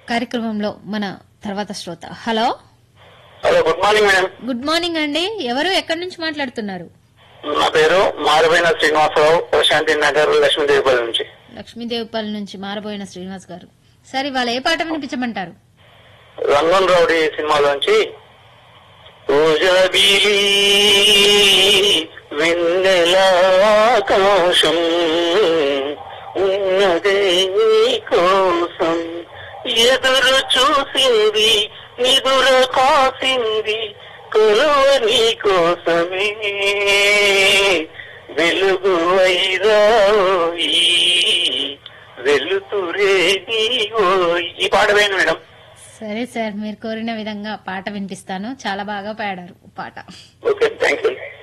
కార్యక్రమంలో మన తర్వాత శ్రోత hello hello good morning madam good morning అండి ఎవరు ఎక్కడి నుంచి మాట్లాడుతున్నారు నా పేరు మారుబైన శ్రీనివాసరావు ప్రశాంతి నగర్ లక్ష్మీదేవిపల్లి నుంచి లక్ష్మీదేవిపల్లి నుంచి మారబోయిన శ్రీనివాస్ గారు సరే ఇవాళ ఏ పాట వినిపించమంటారు రంగన్ రౌడీ సినిమాలోంచి పూజబిలి వెన్నెలాకాశం ఉన్నదే కోసం ఎదురు చూసింది నిదుర కాసింది కొలువ నీ కోసమే వెలుగు వైరాయి వెలుతురే నీవోయ్. ఈ పాట వేయండి మేడం సరే సార్ మీరు కోరిన విధంగా పాట వినిపిస్తాను చాలా బాగా పాడారు పాట ఓకే థ్యాంక్ యూ